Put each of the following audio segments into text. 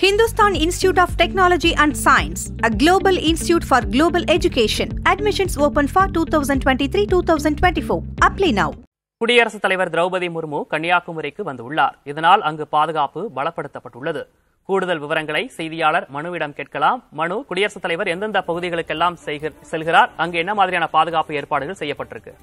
Hindustan Institute of Technology and Science, a global institute for global education. Admissions open for 2023 2024. Apply now. குடியரசுத் தலைவர் திரௌபதி முர்மு கன்னியாகுமரிக்கு வந்துள்ளார் இதனால் அங்கு பாதுகாப்பு பலப்படுத்தப்பட்டுள்ளது கூடுதல் விவரங்களை செய்தியாளர் மனுவிடம் கேட்கலாம் மனு குடியரசுத் தலைவர் எந்தெந்த பகுதிகளுக்கெல்லாம் செய்க- செல்கிறார் அங்கு என்ன மாதிரியான பாதுகாப்பு ஏற்பாடுகள் செய்யப்பட்டிருக்கு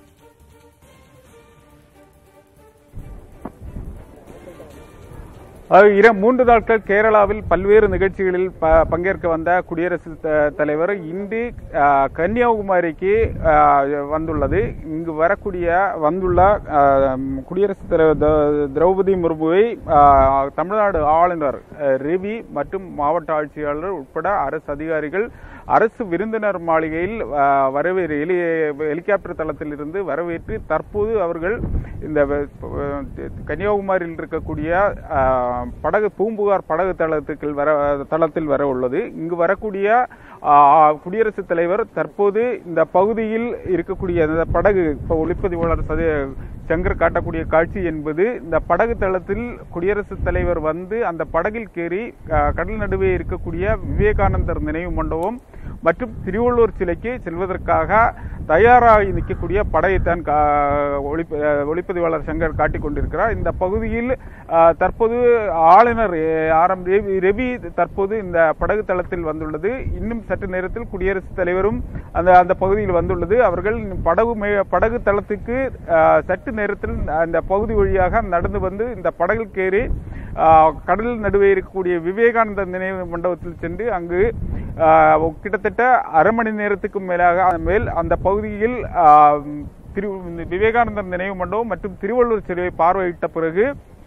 அஹ் இர மூன்று நாட்கள் கேரளாவில் பல்வேறு நிகழ்ச்சிகளில் ப- பங்கேற்க வந்த குடியரசுத் த- தலைவர் இன்று அஹ், கன்னியாகுமரிக்கு அஹ், வந்துள்ளது இங்கு வரக்கூடிய வந்துள்ள அஹ், குடியரசுத் தலைவர் த- திரௌபதி முர்முவை அஹ், தமிழ்நாடு ஆளுநர் அஹ், ரவி மற்றும் மாவட்ட ஆட்சியாளர் உட்பட அரசு அதிகாரிகள் அரசு விருந்தினர் மாளிகையில் அஹ், வரவேறு ஹெலி ஹெலிகாப்டர் தளத்தில் இருந்து வரவேற்று தற்போது அவர்கள் இந்த வ- அஹ், கன்னியாகுமரியில் இருக்கக்கூடிய அஹ், படகு பூம்புகார் படகு தளத்துக்கு வர தளத்தில் வர உள்ளது இங்கு வரக்கூடிய அஹ், குடியரசுத் தலைவர் தற்போது இந்த பகுதியில் இருக்கக்கூடிய இந்த படகு இப்போ ஒளிப்பதிவாளர் சதி சங்கர் காட்டக்கூடிய காட்சி என்பது இந்த படகு தளத்தில் குடியரசுத் தலைவர் வந்து அந்த படகில் கேறி அஹ், கடல் நடுவே இருக்கக்கூடிய விவேகானந்தர் நினைவு மண்டபம் மற்றும் திருவள்ளூர் சிலைக்கு செல்வதற்காக தயாராகி நிற்கக்கூடிய படையைத்தான் கா- ஒளிப்ப- அஹ், ஒளிப்பதிவாளர் சங்கர் காட்டிக் கொண்டிருக்கிறார் இந்த பகுதியில் அஹ், தற்போது ஆளுநர் அஹ், ஆர் எம் ரவி ரவி தற்போது இந்த படகு தளத்தில் வந்துள்ளது இன்னும் சற்று நேரத்தில் குடியரசுத் தலைவரும் அந்த அந்த பகுதியில் வந்துள்ளது அவர்கள் படகு மே- படகு தளத்துக்கு அஹ், சற்று நேரத்தில் அந்த பகுதி வழியாக நடந்து வந்து இந்த படகில் கேறி அஹ், கடல் நடுவே இருக்கக்கூடிய விவேகானந்தர் நினைவு மண்டபத்தில் சென்று அங்கு அஹ், கிட்டத்தட்ட அரை மணி நேரத்துக்கும் மேலாக மேல் அந்த பகுதியில் அஹ், திரு விவேகானந்தர் நினைவு மண்டபம் மற்றும் திருவள்ளூர் சிலையை பார்வையிட்ட பிறகு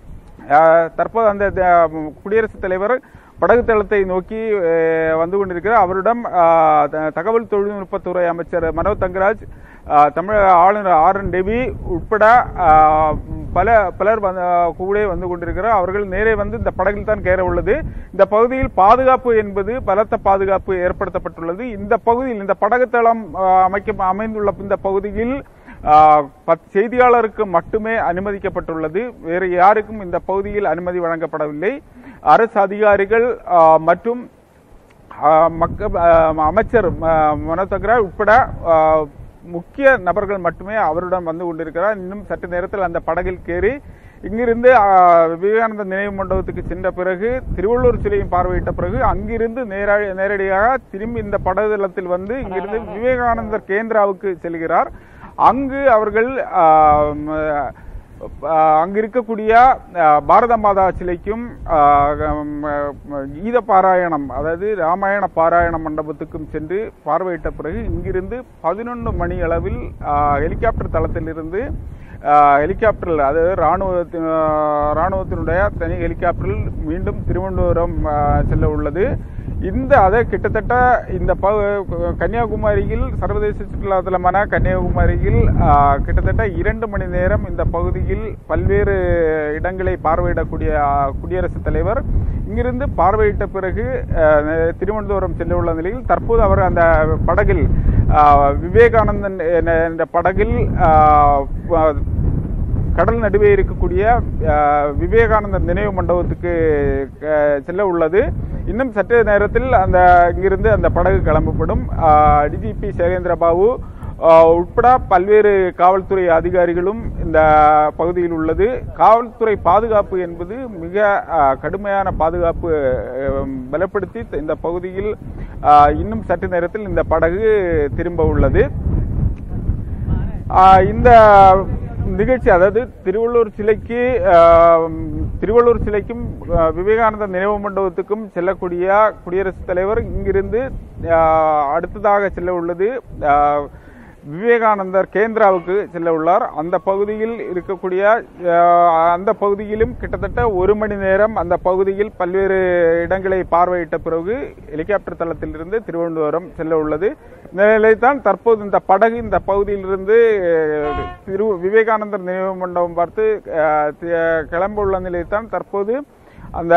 அஹ், தற்போது அந்த த- குடியரசுத் தலைவர் படகு தளத்தை நோக்கி அஹ், வந்து கொண்டிருக்கிறார் அவரிடம் அஹ், த- தகவல் தொழில்நுட்பத்துறை அமைச்சர் மனோ தங்கராஜ் அஹ், தமிழக ஆளுநர் ஆர் என் ரவி உட்பட அஹ், பல பலர் வந்து- கூட வந்து கொண்டிருக்கிறார் அவர்கள் நேரே வந்து இந்த படகில் தான் கேற உள்ளது இந்த பகுதியில் பாதுகாப்பு என்பது பலத்த பாதுகாப்பு ஏற்படுத்தப்பட்டுள்ளது இந்த பகுதியில் இந்த படகு தளம் அஹ், அமைக்க அமைந்துள்ள இந்த பகுதியில் ஆஹ், பத்- செய்தியாளருக்கு மட்டுமே அனுமதிக்கப்பட்டுள்ளது வேறு யாருக்கும் இந்த பகுதியில் அனுமதி வழங்கப்படவில்லை அரசு அதிகாரிகள் ஆஹ், மற்றும் ஆஹ், மக்க ஆஹ், அமைச்சர் ம- மனோ தங்கராஜ் உட்பட ஆஹ், முக்கிய நபர்கள் மட்டுமே அவருடன் வந்து கொண்டிருக்கிறார் இன்னும் சற்று நேரத்தில் அந்த படகில் கேறி இங்கிருந்து ஆஹ், விவேகானந்தர் நினைவு மண்டபத்துக்கு சென்ற பிறகு திருவள்ளூர் சிலையும் பார்வையிட்ட பிறகு அங்கிருந்து நேரா நேரடியாக திரும்பி இந்த படகுதளத்தில் வந்து இங்கிருந்து விவேகானந்தர் கேந்திராவுக்கு செல்கிறார் அங்கு அவர்கள் ஆஹ், ம- ஆஹ் அங்கு இருக்கக்கூடிய ஆஹ், பாரத மாதா சிலைக்கும் ஆஹ், ம், கீத பாராயணம் அதாவது ராமாயண பாராயண மண்டபத்துக்கும் சென்று பார்வையிட்ட பிறகு இங்கிருந்து பதினொன்று மணி அளவில் ஆஹ், ஹெலிகாப்டர் தளத்திலிருந்து ஆஹ், ஹெலிகாப்டரில் அதாவது ராணுவத்தின் ஆஹ், ராணுவத்தினுடைய தனி ஹெலிகாப்டரில் மீண்டும் திருவனந்தபுரம் ஆஹ், செல்ல உள்ளது இந்த அதை கிட்டத்தட்ட இந்த ப- கன்னியாகுமரியில் சர்வதேச சுற்றுலா தலமான கன்னியாகுமரியில் ஆஹ், கிட்டத்தட்ட இரண்டு மணி நேரம் இந்த பகுதியில் பல்வேறு இடங்களை பார்வையிடக்கூடிய ஆஹ், குடியரசுத் தலைவர் இங்கிருந்து பார்வையிட்ட பிறகு ஆஹ், திருவனந்தபுரம் செல்ல உள்ள நிலையில் தற்போது அவர் அந்த படகில் ஆஹ், விவேகானந்தன் என்ற- என்ற படகில் ஆஹ், கடல் நடுவே இருக்கக்கூடிய அஹ், விவேகானந்தர் நினைவு மண்டபத்துக்கு அஹ், செல்ல உள்ளது இன்னும் சற்று நேரத்தில் அந்த இங்கிருந்து அந்த படகு கிளம்பப்படும் டிஜிபி சைலேந்திர பாபு அஹ், உட்பட பல்வேறு காவல்துறை அதிகாரிகளும் இந்த பகுதியில் உள்ளது காவல்துறை பாதுகாப்பு என்பது மிக அஹ், கடுமையான பாதுகாப்பு அஹ், பலப்படுத்தி இந்த பகுதியில் அஹ், இன்னும் சற்று நேரத்தில் இந்த படகு திரும்ப உள்ளது ஆஹ் இந்த நிகழ்ச்சி அதாவது திருவள்ளூர் சிலைக்கு ஆஹ், திருவள்ளூர் சிலைக்கும் ஆஹ், விவேகானந்தர் நினைவு மண்டபத்துக்கும் செல்லக்கூடிய குடியரசுத் தலைவர் இங்கிருந்து ஆஹ், அடுத்ததாக செல்ல உள்ளது ஆஹ், விவேகானந்தர் கேந்திராவுக்கு செல்ல உள்ளார் அந்த பகுதியில் இருக்கக்கூடிய ஆஹ், அந்த பகுதியிலும் கிட்டத்தட்ட ஒரு மணி நேரம் அந்த பகுதியில் பல்வேறு இடங்களை பார்வையிட்ட பிறகு ஹெலிகாப்டர் தளத்திலிருந்து திருவனந்தபுரம் செல்ல உள்ளது இந்த நிலைத்தான் தற்போது இந்த படகு இந்த பகுதியிலிருந்து அஹ், திரு விவேகானந்தர் நினைவு மண்டபம் பார்த்து அஹ், தி- கிளம்ப உள்ள நிலைத்தான் தற்போது அந்த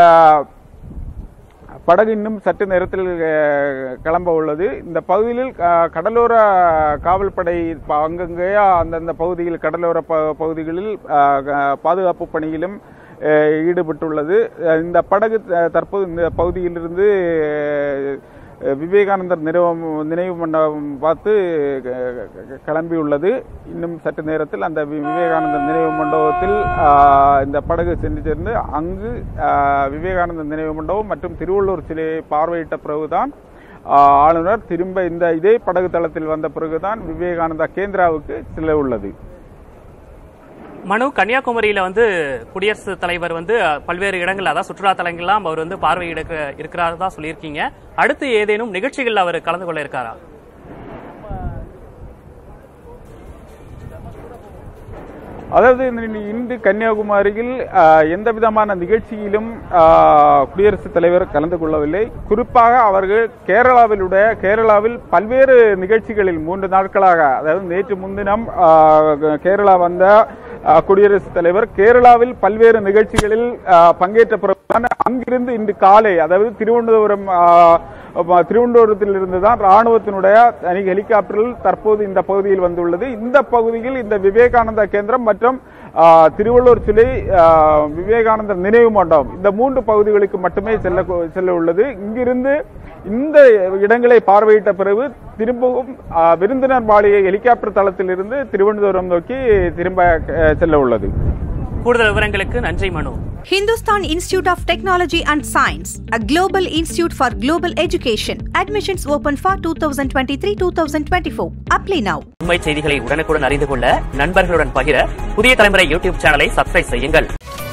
படகு இன்னும் சற்று நேரத்தில் அஹ், கிளம்ப உள்ளது இந்த பகுதியில் அஹ், கடலோர காவல்படை ப- அங்கங்கே அந்தந்த பகுதியில் கடலோர ப- பகுதிகளில் அஹ், க- பாதுகாப்பு பணியிலும் அஹ், ஈடுபட்டுள்ளது அஹ், இந்த படகு அஹ், தற்போது இந்த பகுதியிலிருந்து அஹ், விவேகானந்தர் நினைவு நினைவு மண்டபம் பார்த்து அஹ், கிளம்பியுள்ளது இன்னும் சற்று நேரத்தில் அந்த வி- விவேகானந்தர் நினைவு மண்டபத்தில் ஆஹ், இந்த படகு சென்று சேர்ந்து அங்கு ஆஹ், விவேகானந்தர் நினைவு மண்டபம் மற்றும் திருவள்ளூர் சிலையை பார்வையிட்ட பிறகுதான் ஆஹ், ஆளுநர் திரும்ப இந்த இதே படகு தளத்தில் வந்த பிறகுதான் விவேகானந்தா கேந்திராவுக்கு செல்ல உள்ளது மனு கன்னியாகுமரியில வந்து குடியரசுத் தலைவர் வந்து அஹ், பல்வேறு இடங்கள் அதாவது சுற்றுலா தலங்கள்லாம் அவர் வந்து பார்வையிட இருக்கிறார் தான் சொல்லியிருக்கீங்க அடுத்து ஏதேனும் நிகழ்ச்சிகள் அவர் கலந்து கொள்ள இருக்காரா அதாவது இந்த- இன்று கன்னியாகுமரியில் ஆஹ், எந்த விதமான நிகழ்ச்சியிலும் ஆஹ், குடியரசுத் தலைவர் கலந்து கொள்ளவில்லை குறிப்பாக அவர்கள் கேரளாவிலுடைய கேரளாவில் பல்வேறு நிகழ்ச்சிகளில் மூன்று நாட்களாக அதாவது நேற்று முன்தினம் ஆஹ், கேரளா வந்த ஆஹ், குடியரசுத் தலைவர் கேரளாவில் பல்வேறு நிகழ்ச்சிகளில் ஆஹ், பங்கேற்ற பிறகுதான் அங்கிருந்து இன்று காலை அதாவது திருவனந்தபுரம் ஆஹ், அப்ப திருவனந்தபுரத்தில் இருந்து தான் ராணுவத்தினுடைய தனி ஹெலிகாப்டரில் தற்போது இந்த பகுதியில் வந்துள்ளது இந்த பகுதியில் இந்த விவேகானந்தா கேந்திரம் மற்றும் ஆ, திருவள்ளூர் சிலை ஆ, விவேகானந்தர் நினைவு மண்டபம் இந்த மூன்று பகுதிகளுக்கு மட்டுமே செல்ல செல்ல உள்ளது இங்கிருந்து இந்த இடங்களை பார்வையிட்ட பிறகு திரும்பவும் ஆ, விருந்தினர் மாளிகை ஹெலிகாப்டர் தளத்திலிருந்து திருவனந்தபுரம் நோக்கி திரும்ப அ, செல்ல உள்ளது கூடுதல் விவரங்களுக்கு நன்றி மனு Hindustan Institute of Technology and Science, a global institute for global education. Admissions open for 2023-2024. Apply now. உண்மை செய்திகளை உடனுக்குடன் அறிந்து கொள்ள நண்பர்களுடன் பகிர புதிய தலைமுறை யூடியூப் சேனலை சப்ஸ்கிரைப் செய்யுங்கள்